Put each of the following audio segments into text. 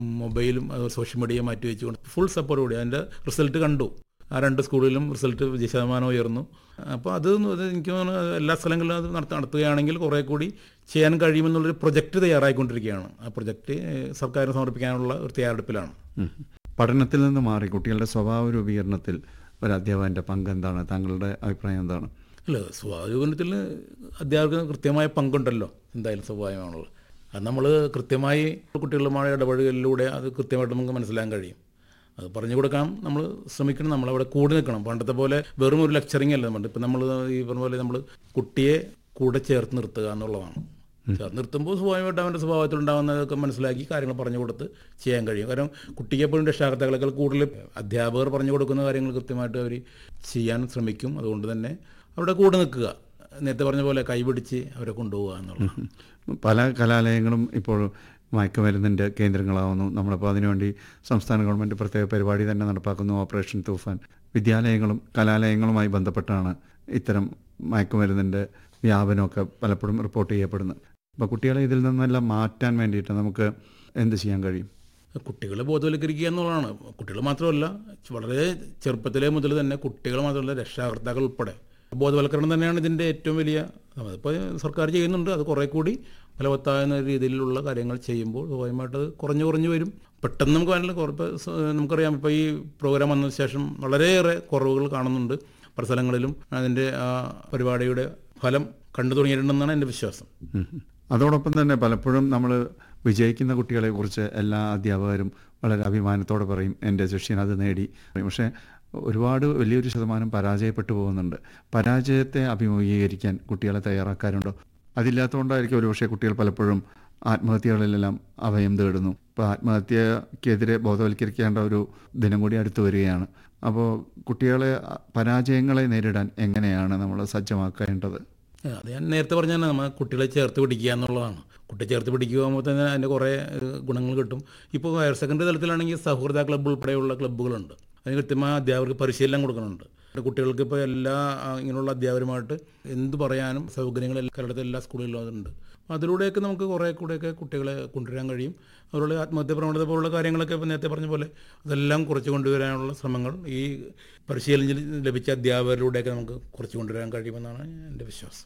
മൊബൈലും അതുപോലെ social media മാറ്റി വെച്ചുകൊണ്ട് ഫുൾ സപ്പോർട്ട് കൂടി അതിൻ്റെ റിസൾട്ട് കണ്ടു ആ രണ്ട് സ്കൂളിലും റിസൾട്ട് വിജയ ശതമാനം ഉയർന്നു അപ്പോൾ അത് അത് എനിക്ക് തോന്നുന്നു എല്ലാ സ്ഥലങ്ങളിലും അത് നടത്ത നടത്തുകയാണെങ്കിൽ കുറേ കൂടി ചെയ്യാൻ കഴിയുമെന്നുള്ളൊരു പ്രൊജക്റ്റ് തയ്യാറായിക്കൊണ്ടിരിക്കുകയാണ് ആ പ്രൊജക്റ്റ് സർക്കാരിന് സമർപ്പിക്കാനുള്ള ഒരു തയ്യാറെടുപ്പിലാണ് ഉം. പഠനത്തിൽ നിന്ന് മാറി കുട്ടികളുടെ സ്വഭാവ രൂപീകരണത്തിൽ ഒരു അധ്യാപകൻ്റെ പങ്ക് എന്താണ് താങ്കളുടെ അഭിപ്രായം എന്താണ് അല്ല സ്വാധീനത്തിൽ അധ്യാപകർക്ക് കൃത്യമായ പങ്കുണ്ടല്ലോ എന്തായാലും സ്വാഭാവികമാണല്ലോ അത് നമ്മൾ കൃത്യമായി കുട്ടികളുമായി ഇടപഴകലിലൂടെ അത് കൃത്യമായിട്ട് നമുക്ക് മനസ്സിലാക്കാൻ കഴിയും അത് പറഞ്ഞു കൊടുക്കാൻ നമ്മൾ ശ്രമിക്കണം നമ്മളവിടെ കൂടെ നിൽക്കണം പണ്ടത്തെ പോലെ വെറും ഒരു ലെക്ചറിങ് അല്ല നമ്മൾ ഇപ്പം നമ്മൾ ഈ പറഞ്ഞ പോലെ നമ്മൾ കുട്ടിയെ കൂടെ ചേർത്ത് നിർത്തുക എന്നുള്ളതാണ് ചേർത്ത് നിർത്തുമ്പോൾ സ്വാഭാവികമായിട്ട് അവൻ്റെ സ്വഭാവത്തിലുണ്ടാകുന്നതൊക്കെ മനസ്സിലാക്കി കാര്യങ്ങൾ പറഞ്ഞു കൊടുത്ത് ചെയ്യാൻ കഴിയും കാരണം കുട്ടിക്ക് എപ്പോഴും രക്ഷാകർത്താക്കളെക്കാൾ കൂടുതൽ അധ്യാപകർ പറഞ്ഞു കൊടുക്കുന്ന കാര്യങ്ങൾ കൃത്യമായിട്ട് അവർ ചെയ്യാൻ ശ്രമിക്കും അതുകൊണ്ട് തന്നെ അവിടെ കൂടെ നിൽക്കുക നേരത്തെ പറഞ്ഞ പോലെ കൈപിടിച്ച് അവരെ കൊണ്ടുപോകുക എന്നുള്ളത് പല കലാലയങ്ങളും ഇപ്പോൾ മയക്കുമരുന്നിൻ്റെ കേന്ദ്രങ്ങളാവുന്നു നമ്മളിപ്പോൾ അതിനുവേണ്ടി സംസ്ഥാന ഗവൺമെൻറ് പ്രത്യേക പരിപാടി തന്നെ നടപ്പാക്കുന്നു ഓപ്പറേഷൻ തൂഫാൻ വിദ്യാലയങ്ങളും കലാലയങ്ങളുമായി ബന്ധപ്പെട്ടാണ് ഇത്തരം മയക്കുമരുന്നിൻ്റെ വ്യാപനമൊക്കെ പലപ്പോഴും റിപ്പോർട്ട് ചെയ്യപ്പെടുന്നത് അപ്പോൾ കുട്ടികളെ ഇതിൽ നിന്നെല്ലാം മാറ്റാൻ വേണ്ടിയിട്ട് നമുക്ക് എന്ത് ചെയ്യാൻ കഴിയും കുട്ടികളെ ബോധവൽക്കരിക്കുക എന്നുള്ളതാണ് കുട്ടികൾ മാത്രമല്ല വളരെ ചെറുപ്പത്തിലേ മുതൽ തന്നെ കുട്ടികൾ മാത്രമല്ല രക്ഷാകർത്താക്കൾ ഉൾപ്പെടെ ബോധവൽക്കരണം തന്നെയാണ് ഇതിൻ്റെ ഏറ്റവും വലിയ അതിപ്പോൾ സർക്കാർ ചെയ്യുന്നുണ്ട് അത് കുറേ കൂടി ഫലവത്താകുന്ന രീതിയിലുള്ള കാര്യങ്ങൾ ചെയ്യുമ്പോൾ സ്വാഭാവികമായിട്ട് അത് കുറഞ്ഞു കുറഞ്ഞു വരും പെട്ടെന്ന് നമുക്ക് വേണമെങ്കിൽ കുറേ നമുക്കറിയാം ഇപ്പോൾ ഈ പ്രോഗ്രാം വന്നതിന് ശേഷം വളരെയേറെ കുറവുകൾ കാണുന്നുണ്ട് പല സ്ഥലങ്ങളിലും അതിൻ്റെ ആ പരിപാടിയുടെ ഫലം കണ്ടു തുടങ്ങിയിട്ടുണ്ടെന്നാണ് എൻ്റെ വിശ്വാസം ഉം. അതോടൊപ്പം തന്നെ പലപ്പോഴും നമ്മൾ വിജയിക്കുന്ന കുട്ടികളെക്കുറിച്ച് എല്ലാ അധ്യാപകരും വളരെ അഭിമാനത്തോടെ പറയും എൻ്റെ ശിഷ്യൻ അത് നേടി പക്ഷേ ഒരുപാട് വലിയൊരു ശതമാനം പരാജയപ്പെട്ടു പോകുന്നുണ്ട് പരാജയത്തെ അഭിമുഖീകരിക്കാൻ കുട്ടികളെ തയ്യാറാക്കാറുണ്ടോ അതില്ലാത്തതുകൊണ്ടായിരിക്കും ഒരുപക്ഷെ കുട്ടികൾ പലപ്പോഴും ആത്മഹത്യകളിലെല്ലാം അഭയം തേടുന്നു ഇപ്പോൾ ആത്മഹത്യക്കെതിരെ ബോധവൽക്കരിക്കേണ്ട ഒരു ദിനം കൂടി അടുത്ത് വരികയാണ് അപ്പോൾ കുട്ടികളെ പരാജയങ്ങളെ നേരിടാൻ എങ്ങനെയാണ് നമ്മൾ സജ്ജമാക്കേണ്ടത് ആ, അത് ഞാൻ നേരത്തെ പറഞ്ഞ തന്നെ നമ്മൾ കുട്ടികളെ ചേർത്ത് പിടിക്കുക എന്നുള്ളതാണ് കുട്ടിയെ ചേർത്ത് പിടിക്കുമ്പോൾ തന്നെ അതിൻ്റെ കുറേ ഏഹ്, ഗുണങ്ങൾ കിട്ടും ഇപ്പോൾ ഹയർ സെക്കൻഡറി തലത്തിലാണെങ്കിൽ സൗഹൃദ ക്ലബ്ബ് ഉൾപ്പെടെയുള്ള ക്ലബ്ബുകളുണ്ട് അതിന് കൃത്യമായ അധ്യാപകർക്ക് പരിശീലനം കൊടുക്കുന്നുണ്ട് കുട്ടികൾക്ക് ഇപ്പോൾ എല്ലാ ആ, ഇങ്ങനെയുള്ള അധ്യാപകരുമായിട്ട് എന്ത് പറയാനും സൗകര്യങ്ങൾ എല്ലാ- കേരളത്തിലെ എല്ലാ സ്കൂളുകളിലും അതുണ്ട് അപ്പോൾ അതിലൂടെയൊക്കെ നമുക്ക് കുറേ കൂടെയൊക്കെ കുട്ടികളെ കൊണ്ടുവരാൻ കഴിയും അവരുടെ ആത്മഹത്യ പ്രവണത പോലുള്ള കാര്യങ്ങളൊക്കെ ഇപ്പോൾ നേരത്തെ പറഞ്ഞ പോലെ അതെല്ലാം കുറച്ച് കൊണ്ടുവരാനുള്ള ശ്രമങ്ങൾ ഈ പരിശീലനം ലഭിച്ച അധ്യാപകരിലൂടെയൊക്കെ നമുക്ക് കുറച്ച് കൊണ്ടുവരാൻ കഴിയുമെന്നാണ് എൻ്റെ വിശ്വാസം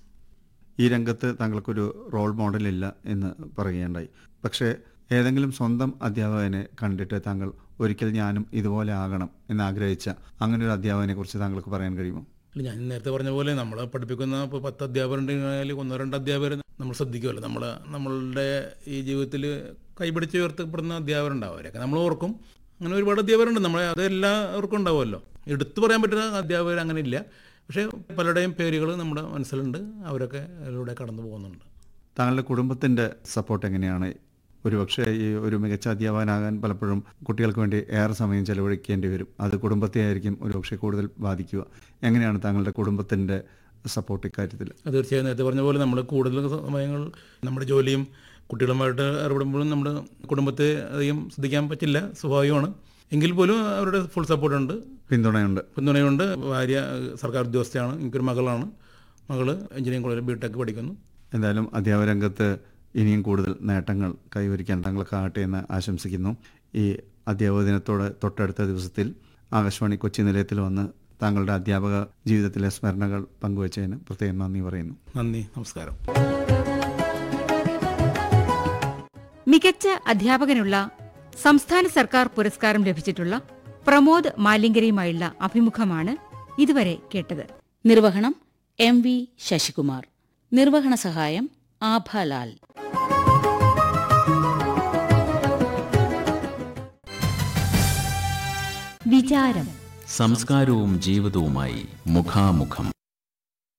ഈ രംഗത്ത് താങ്കൾക്കൊരു റോൾ മോഡലില്ല എന്ന് പറയുകയുണ്ടായി പക്ഷേ ഏതെങ്കിലും സ്വന്തം അധ്യാപകനെ കണ്ടിട്ട് താങ്കൾ ഒരിക്കൽ ഞാനും ഇതുപോലെ ആകണം എന്ന് ആഗ്രഹിച്ച അങ്ങനെ ഒരു അധ്യാപകനെ കുറിച്ച് താങ്കൾക്ക് പറയാൻ കഴിയുമോ അല്ല ഞാൻ നേരത്തെ പറഞ്ഞ പോലെ നമ്മൾ പഠിപ്പിക്കുന്ന ഇപ്പോൾ പത്ത് അധ്യാപകരുണ്ടെങ്കിൽ ഒന്നോ രണ്ട് അധ്യാപകർ നമ്മൾ ശ്രദ്ധിക്കുമല്ലോ നമ്മൾ നമ്മളുടെ ഈ ജീവിതത്തിൽ കൈപിടിച്ച് ഉയർത്തപ്പെടുന്ന അധ്യാപകരുണ്ടാവും അവരൊക്കെ നമ്മൾ ഓർക്കും അങ്ങനെ ഒരുപാട് അധ്യാപകരുണ്ട് നമ്മൾ അത് എല്ലാവർക്കും ഉണ്ടാവുമല്ലോ എടുത്തു പറയാൻ പറ്റുന്ന അധ്യാപകർ അങ്ങനെ ഇല്ല പക്ഷേ പലരുടെയും പേരുകൾ നമ്മുടെ മനസ്സിലുണ്ട് അവരൊക്കെ അതിലൂടെ കടന്നു പോകുന്നുണ്ട് താങ്കളുടെ കുടുംബത്തിൻ്റെ സപ്പോർട്ട് എങ്ങനെയാണ് ഒരുപക്ഷെ ഈ ഒരു മികച്ച അധ്യാപകനാകാൻ പലപ്പോഴും കുട്ടികൾക്ക് വേണ്ടി ഏറെ സമയം ചെലവഴിക്കേണ്ടി വരും അത് കുടുംബത്തെ ആയിരിക്കും ഒരുപക്ഷെ കൂടുതൽ ബാധിക്കുക എങ്ങനെയാണ് താങ്കളുടെ കുടുംബത്തിൻ്റെ സപ്പോർട്ട് ഇക്കാര്യത്തിൽ അത് തീർച്ചയായും നേരത്തെ പറഞ്ഞ പോലെ നമ്മൾ കൂടുതൽ സമയങ്ങൾ നമ്മുടെ ജോലിയും കുട്ടികളുമായിട്ട് ഇടപെടുമ്പോഴും നമ്മുടെ കുടുംബത്തെ അധികം ശ്രദ്ധിക്കാൻ പറ്റില്ല സ്വാഭാവികമാണ് എങ്കിൽ പോലും അവരുടെ ഫുൾ സപ്പോർട്ടുണ്ട് പിന്തുണയുണ്ട് പിന്തുണയുണ്ട് ഭാര്യ ഏഹ്, സർക്കാർ ഉദ്യോഗസ്ഥയാണ് എനിക്കൊരു മകളാണ് മകള് എഞ്ചിനീയറിംഗ് കോളേജിൽ ബിടെക് പഠിക്കുന്നു എന്തായാലും അധ്യാപക രംഗത്ത് ഇനിയും കൂടുതൽ നേട്ടങ്ങൾ കൈവരിക്കാൻ താങ്കൾക്കാകട്ടെ എന്ന് ആശംസിക്കുന്നു ഈ അധ്യാപക ദിനത്തോട് തൊട്ടടുത്ത ദിവസത്തിൽ ആകാശവാണി കൊച്ചി നിലയത്തിൽ വന്ന് താങ്കളുടെ അധ്യാപക ജീവിതത്തിലെ സ്മരണകൾ പങ്കുവച്ചതിന് പ്രത്യേകം നന്ദി പറയുന്നു നന്ദി നമസ്കാരം മികച്ച അധ്യാപകനുള്ള സംസ്ഥാന സർക്കാർ പുരസ്കാരം ലഭിച്ചിട്ടുള്ള പ്രമോദ് മാലിങ്കരയുമായുള്ള അഭിമുഖമാണ് ഇതുവരെ കേട്ടത് നിർവഹണം എം വി ശശികുമാർ നിർവഹണ സഹായം ആഭാലാൽ വിചാരം സംസ്കാരവും ജീവിതവുമായി മുഖാമുഖം